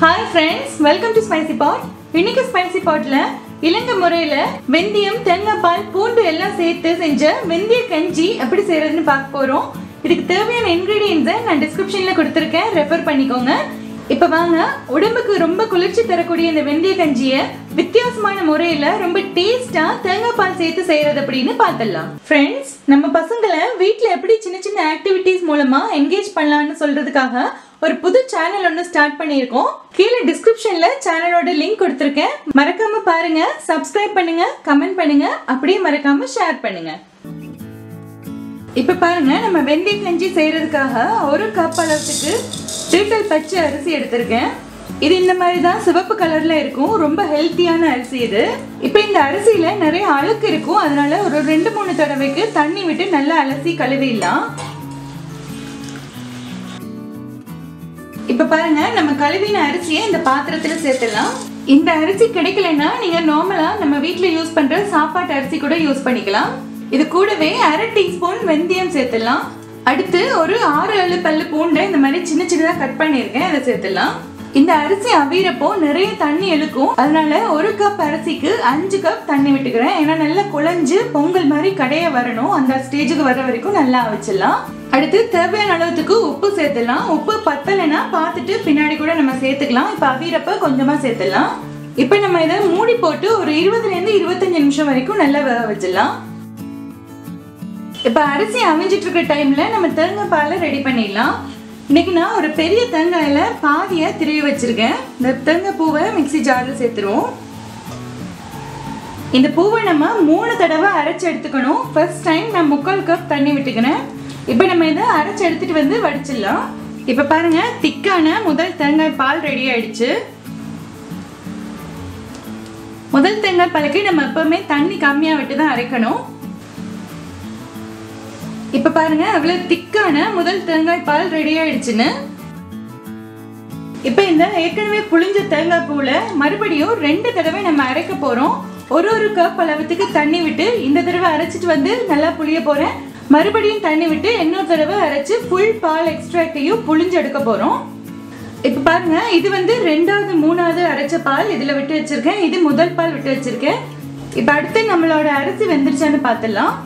hi friends welcome to spicy pot இன்னைக்கு spicy பாட்ல இலங்கை முறையில வெந்தயம் தேங்காய் பால் பூண்டு எல்லாம் சேர்த்து செஞ்ச வெந்தய கஞ்சி எப்படி செய்யறதுன்னு பார்க்க போறோம் இதுக்கு தேவையான இன்கிரீடியன்ஸை நான் டிஸ்கிரிப்ஷன்ல கொடுத்துருக்கேன் ரெஃபர் பண்ணிக்கோங்க இப்போ வாங்க உடம்புக்கு ரொம்ப குளிர்ச்சி தரக்கூடிய இந்த வெந்தய கஞ்சியை வித்தியாசமான முறையில ரொம்ப டேஸ்டா தேங்காய் பால் சேர்த்து செய்யறது அப்படின்னு பார்த்துடலாம் ஃப்ரெண்ட்ஸ் நம்ம பசங்களை வீட்ல எப்படி சின்ன சின்ன ஆக்டிவிட்டீஸ் மூலமா என்கேஜ் பண்ணலாம்னு சொல்றதுக்காக ஒரு புது சேனல் ஒன்று ஸ்டார்ட் பண்ணியிருக்கோம் கீழே டிஸ்கிரிப்ஷன்ல சேனலோட லிங்க் கொடுத்துருக்கேன் மறக்காம பாருங்க சப்ஸ்கிரைப் பண்ணுங்க கமெண்ட் பண்ணுங்க அப்படியே மறக்காம ஷேர் பண்ணுங்க இப்போ பாருங்க நம்ம வெந்தய கஞ்சி செய்யறதுக்காக ஒரு கப் அளவுக்கு திருட்டல் பச்சை அரிசி எடுத்திருக்கேன் இது இந்த மாதிரி தான் சிவப்பு கலர்ல இருக்கும் ரொம்ப ஹெல்த்தியான அரிசி இது இப்போ இந்த அரிசியில நிறைய அழுக்கு இருக்கும் அதனால ஒரு ரெண்டு மூணு தடவைக்கு தண்ணி விட்டு நல்லா அலசி கழுவிடலாம் இப்போ பாருங்க நம்ம கழுவின அரிசியை இந்த பாத்திரத்துல சேர்த்துடலாம் இந்த அரிசி கிடைக்கலன்னா நீங்க நார்மலா நம்ம வீட்ல யூஸ் பண்ற சாப்பாட்டு அரிசி கூட யூஸ் பண்ணிக்கலாம் இது கூடவே அரை டீஸ்பூன் வெந்தயம் சேர்த்துடலாம் அடுத்து ஒரு ஆறு ஏழு பல்லு பூண்டை இந்த மாதிரி சின்ன சின்னதாக கட் பண்ணியிருக்கேன் அதை சேர்த்துடலாம் இந்த அரிசி அவிரப்போ நிறைய தண்ணி இழுக்கும் அதனால ஒரு கப் அரிசிக்கு அஞ்சு கப் தண்ணி விட்டுக்கிறேன் ஏன்னா நல்லா குழஞ்சு பொங்கல் மாதிரி கடைய வரணும் அந்த ஸ்டேஜுக்கு வர வரைக்கும் நல்லா வச்சிடலாம் அடுத்து தேவையான அளவுக்கு உப்பு சேர்த்துடலாம் உப்பு பத்தலைன்னா பார்த்துட்டு பின்னாடி கூட நம்ம சேர்த்துக்கலாம் இப்போ அவிரப்ப கொஞ்சமாக சேர்த்துடலாம் இப்போ நம்ம இதை மூடி போட்டு ஒரு இருபதுலேருந்து இருபத்தஞ்சு நிமிஷம் வரைக்கும் நல்லா வேக வச்சிடலாம் இப்போ அரிசி அவிஞ்சிட்டு இருக்க டைம்ல நம்ம தேங்காய் பாலை ரெடி பண்ணிடலாம் இன்னைக்கு நான் ஒரு பெரிய தேங்காயில பாதியை திருவி வச்சிருக்கேன் இந்த தேங்காய் பூவை மிக்சி ஜாரில் சேர்த்துருவோம் இந்த பூவை நம்ம மூணு தடவை அரைச்சி எடுத்துக்கணும் ஃபர்ஸ்ட் டைம் நான் முக்கால் கப் தண்ணி விட்டுக்கிறேன் இப்போ நம்ம இதை அரைச்சி எடுத்துட்டு வந்து வடிச்சிடலாம் இப்போ பாருங்க திக்கான முதல் தேங்காய் பால் ரெடி ஆயிடுச்சு முதல் தேங்காய் பாலுக்கு நம்ம எப்பவுமே தண்ணி கம்மியாக விட்டு தான் அரைக்கணும் இப்ப பாருங்க அவ்வளவு திக்கான முதல் தேங்காய் பால் ரெடி ஆயிடுச்சுன்னு இப்ப இந்த ஏற்கனவே புளிஞ்ச தேங்காய் பூல மறுபடியும் ரெண்டு தடவை நம்ம அரைக்க போறோம் ஒரு ஒரு கப் அளவுக்கு தண்ணி விட்டு இந்த தடவை அரைச்சிட்டு வந்து நல்லா புளிய போறேன் மறுபடியும் தண்ணி விட்டு இன்னொரு தடவை அரைச்சு ஃபுல் பால் எக்ஸ்ட்ராக்டையும் புளிஞ்சு எடுக்க போறோம் இப்ப பாருங்க இது வந்து ரெண்டாவது மூணாவது அரைச்ச பால் இதுல விட்டு வச்சிருக்கேன் இது முதல் பால் விட்டு வச்சிருக்கேன் இப்ப அடுத்து நம்மளோட அரிசி வெந்துருச்சான்னு பார்த்துடலாம்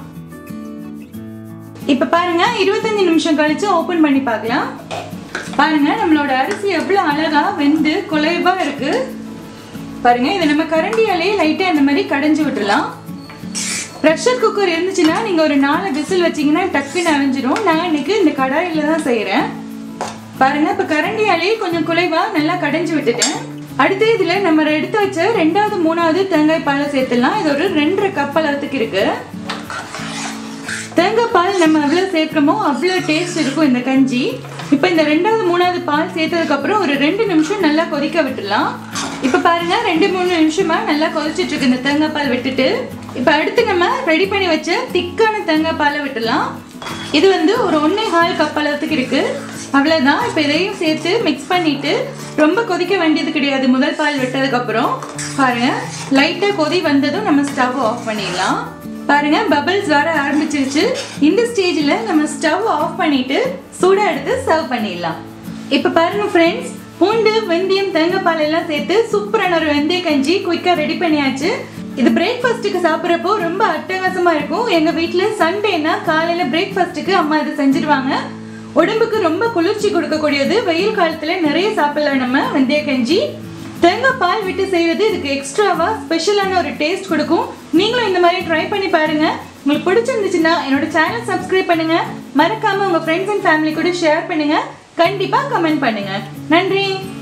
இப்ப பாருங்க இருபத்தஞ்சு நிமிஷம் கழிச்சு ஓபன் பண்ணி பார்க்கலாம் பாருங்க நம்மளோட அரிசி எவ்வளவு அழகா வெந்து குலைவா இருக்கு பாருங்க இதை நம்ம கரண்டியாலே லைட்டா இந்த மாதிரி கடைஞ்சு விட்டுலாம் ப்ரெஷர் குக்கர் இருந்துச்சுன்னா நீங்க ஒரு நாலு விசில் வச்சீங்கன்னா டக்குன்னு அரைஞ்சிரும் நான் இன்னைக்கு இந்த கடாயில தான் செய்யறேன் பாருங்க இப்ப கரண்டியாலே கொஞ்சம் குலைவா நல்லா கடைஞ்சு விட்டுட்டேன் அடுத்து இதுல நம்ம எடுத்து வச்ச ரெண்டாவது மூணாவது தேங்காய் பாலை சேர்த்துலாம் இது ஒரு ரெண்டரை கப் அளவுக்கு இருக்கு தேங்காய் பால் நம்ம எவ்வளோ சேர்க்கிறோமோ அவ்வளோ டேஸ்ட் இருக்கும் இந்த கஞ்சி இப்போ இந்த ரெண்டாவது மூணாவது பால் சேர்த்ததுக்கப்புறம் ஒரு ரெண்டு நிமிஷம் நல்லா கொதிக்க விட்டுடலாம் இப்போ பாருங்க ரெண்டு மூணு நிமிஷமா நல்லா கொதிச்சிட்டு இருக்கு இந்த தேங்காய் பால் விட்டுட்டு இப்போ அடுத்து நம்ம ரெடி பண்ணி வச்ச திக்கான தேங்காய் பாலை விட்டுலாம் இது வந்து ஒரு ஒன்றே கால் கப் அளவுக்கு இருக்கு அவ்வளோதான் இப்போ இதையும் சேர்த்து மிக்ஸ் பண்ணிட்டு ரொம்ப கொதிக்க வேண்டியது கிடையாது முதல் பால் விட்டதுக்கப்புறம் பாருங்க லைட்டாக கொதி வந்ததும் நம்ம ஸ்டவ் ஆஃப் பண்ணிடலாம் பாருங்க பபிள்ஸ் வர ஆரம்பிச்சிருச்சு இந்த ஸ்டேஜில் நம்ம ஸ்டவ் ஆஃப் பண்ணிட்டு சூடா எடுத்து சர்வ் பண்ணிடலாம் இப்போ பாருங்க ஃப்ரெண்ட்ஸ் பூண்டு வெந்தயம் தேங்காய் பால் எல்லாம் சேர்த்து சூப்பரான ஒரு வெந்தய கஞ்சி குயிக்காக ரெடி பண்ணியாச்சு இது பிரேக்ஃபாஸ்ட்டுக்கு சாப்பிட்றப்போ ரொம்ப அட்டகாசமா இருக்கும் எங்க வீட்டில் சண்டேனா காலையில பிரேக்ஃபாஸ்ட்டுக்கு அம்மா இது செஞ்சிருவாங்க உடம்புக்கு ரொம்ப குளிர்ச்சி கொடுக்கக்கூடியது வெயில் காலத்துல நிறைய சாப்பிடலாம் நம்ம வெந்தய கஞ்சி தேங்காய் பால் விட்டு செய்யறது இதுக்கு எக்ஸ்ட்ராவா ஸ்பெஷலான ஒரு டேஸ்ட் கொடுக்கும் நீங்களும் இந்த மாதிரி ட்ரை பண்ணி பாருங்க உங்களுக்கு பிடிச்சிருந்துச்சுன்னா என்னோட சேனல் சப்ஸ்கிரைப் பண்ணுங்க மறக்காம உங்க ஃப்ரெண்ட்ஸ் அண்ட் ஃபேமிலி கூட ஷேர் பண்ணுங்க கண்டிப்பா கமெண்ட் பண்ணுங்க நன்றி